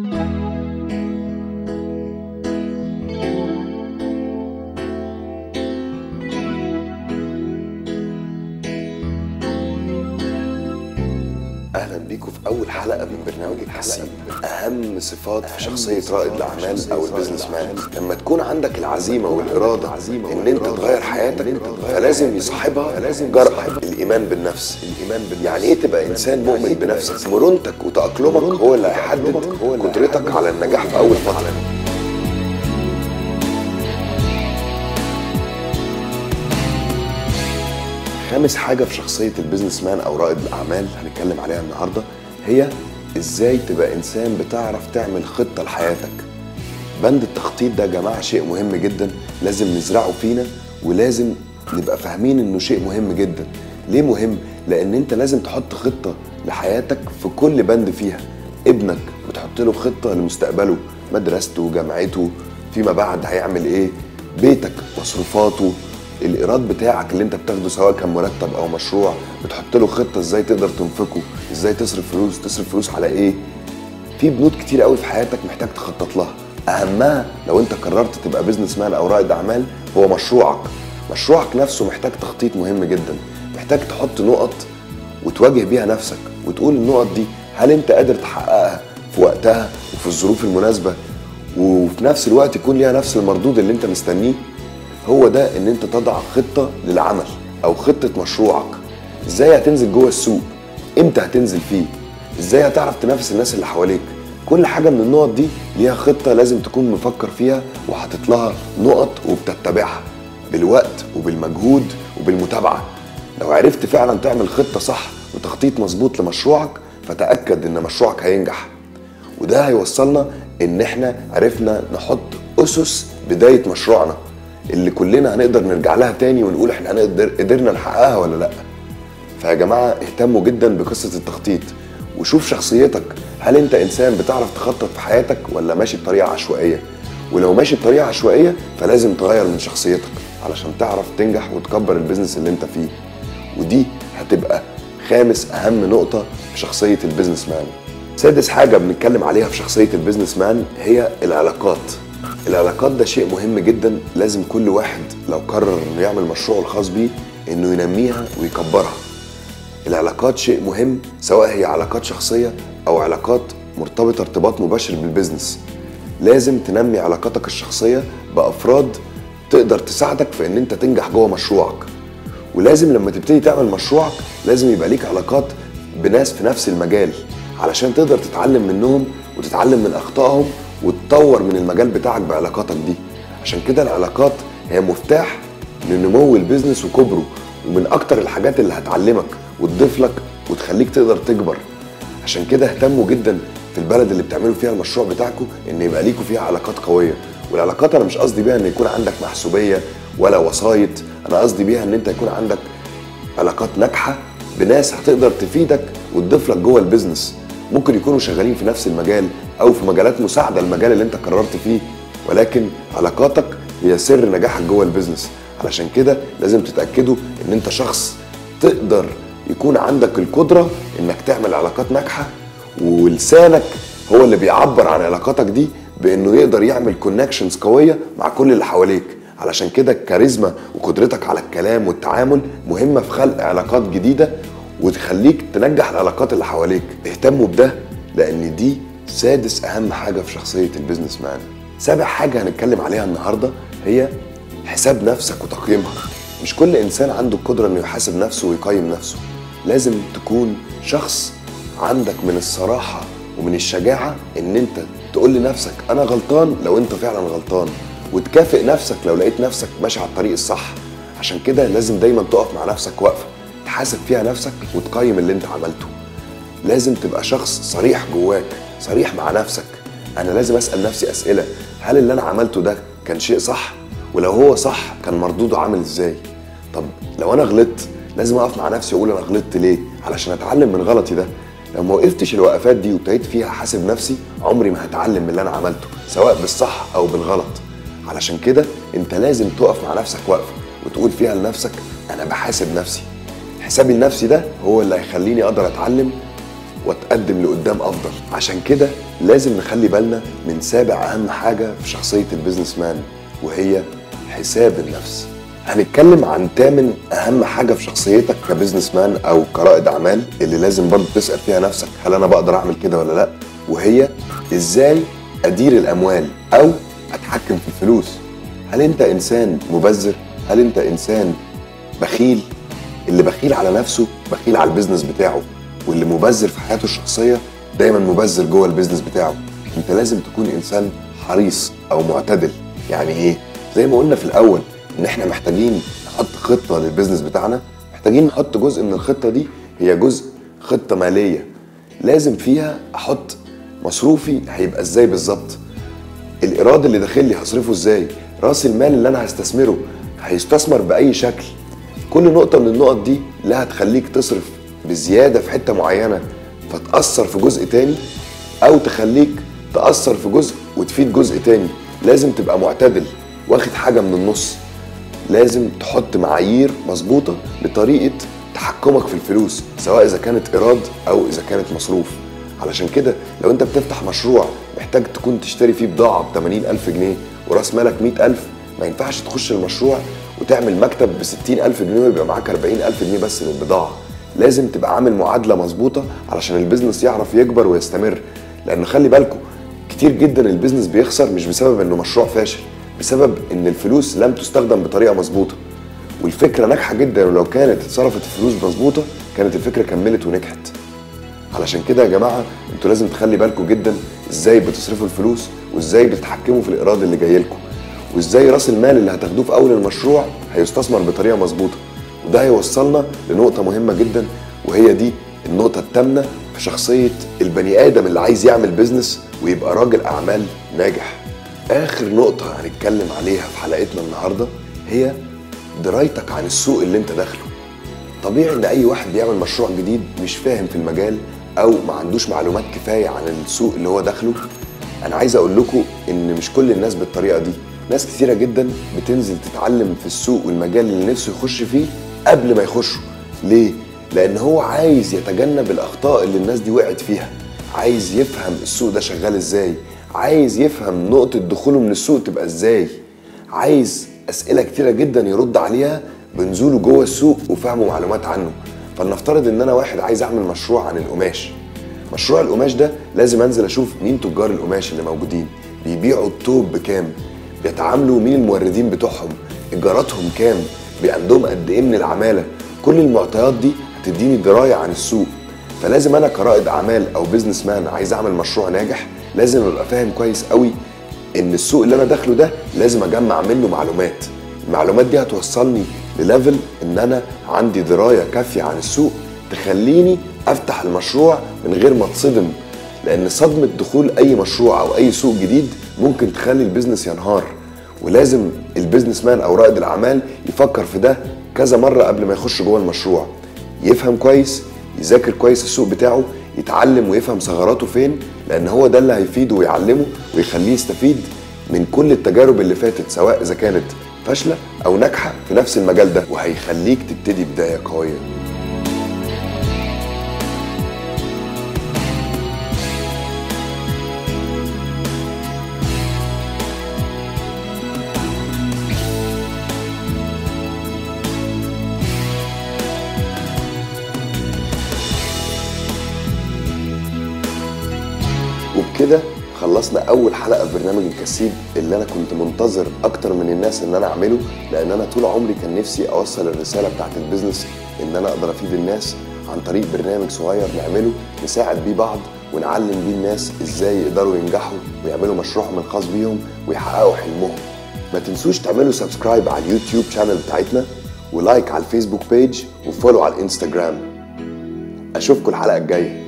اهلا بيكم في اول حلقه من برنامج الحسين اهم صفات في شخصيه رائد الاعمال او البيزنس مان لما تكون عندك العزيمه والاراده ان انت تغير حياتك فلازم يصاحبها جرأة الايمان بالنفس الايمان بالنفس يعني ايه تبقى انسان مؤمن بنفسك مرونتك وتاقلمك هو اللي هيحدد قدرتك على النجاح في اول فتره خامس حاجة في شخصية البيزنس مان أو رائد الأعمال هنتكلم عليها النهاردة هي إزاي تبقى إنسان بتعرف تعمل خطة لحياتك بند التخطيط ده يا جماعة شيء مهم جدا لازم نزرعه فينا ولازم نبقى فاهمين إنه شيء مهم جدا ليه مهم؟ لأن أنت لازم تحط خطة لحياتك في كل بند فيها ابنك بتحط له خطة لمستقبله مدرسته جامعته فيما بعد هيعمل إيه بيتك مصروفاته الايراد بتاعك اللي انت بتاخده سواء كان مرتب او مشروع بتحط له خطه ازاي تقدر تنفقه ازاي تصرف فلوس تصرف فلوس على ايه في بنود كتير قوي في حياتك محتاج تخطط لها اهمها لو انت قررت تبقى بيزنس مان او رائد اعمال هو مشروعك مشروعك نفسه محتاج تخطيط مهم جدا محتاج تحط نقط وتواجه بيها نفسك وتقول النقط دي هل انت قادر تحققها في وقتها وفي الظروف المناسبه وفي نفس الوقت يكون ليها نفس المردود اللي انت مستنيه هو ده ان انت تضع خطه للعمل او خطه مشروعك ازاي هتنزل جوه السوق امتى هتنزل فيه ازاي هتعرف تنافس الناس اللي حواليك كل حاجه من النقط دي ليها خطه لازم تكون مفكر فيها وحاطط لها نقط وبتتبعها بالوقت وبالمجهود وبالمتابعه لو عرفت فعلا تعمل خطه صح وتخطيط مظبوط لمشروعك فتاكد ان مشروعك هينجح وده هيوصلنا ان احنا عرفنا نحط اسس بدايه مشروعنا اللي كلنا هنقدر نرجع لها تاني ونقول احنا هنقدر قدرنا نحققها ولا لا فيا جماعه اهتموا جدا بقصه التخطيط وشوف شخصيتك هل انت انسان بتعرف تخطط في حياتك ولا ماشي بطريقه عشوائيه ولو ماشي بطريقه عشوائيه فلازم تغير من شخصيتك علشان تعرف تنجح وتكبر البيزنس اللي انت فيه ودي هتبقى خامس اهم نقطه في شخصيه البيزنس مان سادس حاجه بنتكلم عليها في شخصيه البيزنس مان هي العلاقات العلاقات ده شيء مهم جدا لازم كل واحد لو قرر انه يعمل مشروعه الخاص بيه انه ينميها ويكبرها العلاقات شيء مهم سواء هي علاقات شخصيه او علاقات مرتبطه ارتباط مباشر بالبزنس لازم تنمي علاقاتك الشخصيه بافراد تقدر تساعدك في ان انت تنجح جوه مشروعك ولازم لما تبتدي تعمل مشروعك لازم يبقى ليك علاقات بناس في نفس المجال علشان تقدر تتعلم منهم وتتعلم من اخطائهم وتطور من المجال بتاعك بعلاقاتك دي عشان كده العلاقات هي مفتاح لنمو البيزنس وكبره ومن اكتر الحاجات اللي هتعلمك وتضيف لك وتخليك تقدر تكبر عشان كده اهتموا جدا في البلد اللي بتعملوا فيها المشروع بتاعكم ان يبقى ليكوا فيها علاقات قويه والعلاقات انا مش قصدي بيها ان يكون عندك محسوبيه ولا وسايط انا قصدي بيها ان انت يكون عندك علاقات ناجحه بناس هتقدر تفيدك وتضيف لك جوه البيزنس ممكن يكونوا شغالين في نفس المجال او في مجالات مساعده المجال اللي انت قررت فيه ولكن علاقاتك هي سر نجاحك جوه البيزنس علشان كده لازم تتاكدوا ان انت شخص تقدر يكون عندك القدره انك تعمل علاقات ناجحه ولسانك هو اللي بيعبر عن علاقاتك دي بانه يقدر يعمل كونكشنز قويه مع كل اللي حواليك علشان كده الكاريزما وقدرتك على الكلام والتعامل مهمه في خلق علاقات جديده وتخليك تنجح العلاقات اللي حواليك اهتموا بده لان دي سادس اهم حاجه في شخصيه البيزنس مان سابع حاجه هنتكلم عليها النهارده هي حساب نفسك وتقييمها مش كل انسان عنده القدره انه يحاسب نفسه ويقيم نفسه لازم تكون شخص عندك من الصراحه ومن الشجاعه ان انت تقول لنفسك انا غلطان لو انت فعلا غلطان وتكافئ نفسك لو لقيت نفسك ماشي على الطريق الصح عشان كده لازم دايما تقف مع نفسك وقفه تحاسب فيها نفسك وتقيم اللي انت عملته لازم تبقى شخص صريح جواك صريح مع نفسك انا لازم اسال نفسي اسئله هل اللي انا عملته ده كان شيء صح ولو هو صح كان مردوده عامل ازاي طب لو انا غلطت لازم اقف مع نفسي واقول انا غلطت ليه علشان اتعلم من غلطي ده لو ما وقفتش الوقفات دي وابتديت فيها احاسب نفسي عمري ما هتعلم من اللي انا عملته سواء بالصح او بالغلط علشان كده انت لازم تقف مع نفسك وقفه وتقول فيها لنفسك انا بحاسب نفسي حسابي النفسي ده هو اللي هيخليني اقدر اتعلم واتقدم لقدام افضل عشان كده لازم نخلي بالنا من سابع اهم حاجه في شخصيه البيزنس مان وهي حساب النفس هنتكلم عن تامن اهم حاجه في شخصيتك كبزنس مان او كرائد اعمال اللي لازم برضه تسال فيها نفسك هل انا بقدر اعمل كده ولا لا وهي ازاي ادير الاموال او اتحكم في الفلوس هل انت انسان مبذر هل انت انسان بخيل اللي بخيل على نفسه بخيل على البيزنس بتاعه واللي مبذر في حياته الشخصيه دايما مبذر جوه البيزنس بتاعه انت لازم تكون انسان حريص او معتدل يعني ايه زي ما قلنا في الاول ان احنا محتاجين نحط خطه للبيزنس بتاعنا محتاجين نحط جزء من الخطه دي هي جزء خطه ماليه لازم فيها احط مصروفي هيبقى ازاي بالظبط الايراد اللي داخل لي هصرفه ازاي راس المال اللي انا هستثمره هيستثمر باي شكل كل نقطه من النقط دي لا هتخليك تصرف بزياده في حته معينه فتاثر في جزء تاني او تخليك تاثر في جزء وتفيد جزء تاني لازم تبقى معتدل واخد حاجه من النص لازم تحط معايير مظبوطه لطريقه تحكمك في الفلوس سواء اذا كانت ايراد او اذا كانت مصروف علشان كده لو انت بتفتح مشروع محتاج تكون تشتري فيه بضاعه ب 80000 جنيه وراس مالك 100000 ما ينفعش تخش المشروع وتعمل مكتب ب 60000 جنيه ويبقى معاك 40000 جنيه بس للبضاعه لازم تبقى عامل معادله مظبوطه علشان البيزنس يعرف يكبر ويستمر لان خلي بالكم كتير جدا البيزنس بيخسر مش بسبب انه مشروع فاشل بسبب ان الفلوس لم تستخدم بطريقه مظبوطه والفكره ناجحه جدا ولو كانت اتصرفت الفلوس مظبوطه كانت الفكره كملت ونجحت علشان كده يا جماعه انتوا لازم تخلي بالكم جدا ازاي بتصرفوا الفلوس وازاي بتتحكموا في الايراد اللي جاي لكم وازاي راس المال اللي هتاخدوه في اول المشروع هيستثمر بطريقه مظبوطه وده هيوصلنا لنقطه مهمه جدا وهي دي النقطه الثامنه في شخصيه البني ادم اللي عايز يعمل بيزنس ويبقى راجل اعمال ناجح اخر نقطه هنتكلم عليها في حلقتنا النهارده هي درايتك عن السوق اللي انت داخله طبيعي ان اي واحد بيعمل مشروع جديد مش فاهم في المجال او ما عندوش معلومات كفايه عن السوق اللي هو داخله انا عايز اقول لكم ان مش كل الناس بالطريقه دي ناس كثيره جدا بتنزل تتعلم في السوق والمجال اللي نفسه يخش فيه قبل ما يخشه ليه لان هو عايز يتجنب الاخطاء اللي الناس دي وقعت فيها عايز يفهم السوق ده شغال ازاي عايز يفهم نقطه دخوله من السوق تبقى ازاي عايز اسئله كتيره جدا يرد عليها بنزوله جوه السوق وفهمه معلومات عنه فلنفترض ان انا واحد عايز اعمل مشروع عن القماش مشروع القماش ده لازم انزل اشوف مين تجار القماش اللي موجودين بيبيعوا التوب بكام بيتعاملوا مين الموردين بتوعهم ايجاراتهم كام عندهم قد ايه من العماله كل المعطيات دي هتديني درايه عن السوق فلازم انا كرائد اعمال او بزنس مان عايز اعمل مشروع ناجح لازم ابقى فاهم كويس قوي ان السوق اللي انا داخله ده لازم اجمع منه معلومات المعلومات دي هتوصلني لليفل ان انا عندي درايه كافيه عن السوق تخليني افتح المشروع من غير ما اتصدم لان صدمه دخول اي مشروع او اي سوق جديد ممكن تخلي البيزنس ينهار ولازم البيزنس مان او رائد الاعمال يفكر في ده كذا مره قبل ما يخش جوه المشروع يفهم كويس يذاكر كويس السوق بتاعه يتعلم ويفهم ثغراته فين لان هو ده اللي هيفيده ويعلمه ويخليه يستفيد من كل التجارب اللي فاتت سواء اذا كانت فاشله او ناجحه في نفس المجال ده وهيخليك تبتدي بدايه قويه وبكده خلصنا اول حلقه في برنامج الكسيب اللي انا كنت منتظر اكتر من الناس ان انا اعمله لان انا طول عمري كان نفسي اوصل الرساله بتاعت البيزنس ان انا اقدر افيد الناس عن طريق برنامج صغير نعمله نساعد بيه بعض ونعلم بيه الناس ازاي يقدروا ينجحوا ويعملوا مشروعهم الخاص بيهم ويحققوا حلمهم ما تنسوش تعملوا سبسكرايب على اليوتيوب شانل بتاعتنا ولايك على الفيسبوك بيج وفولو على الانستجرام اشوفكم الحلقه الجايه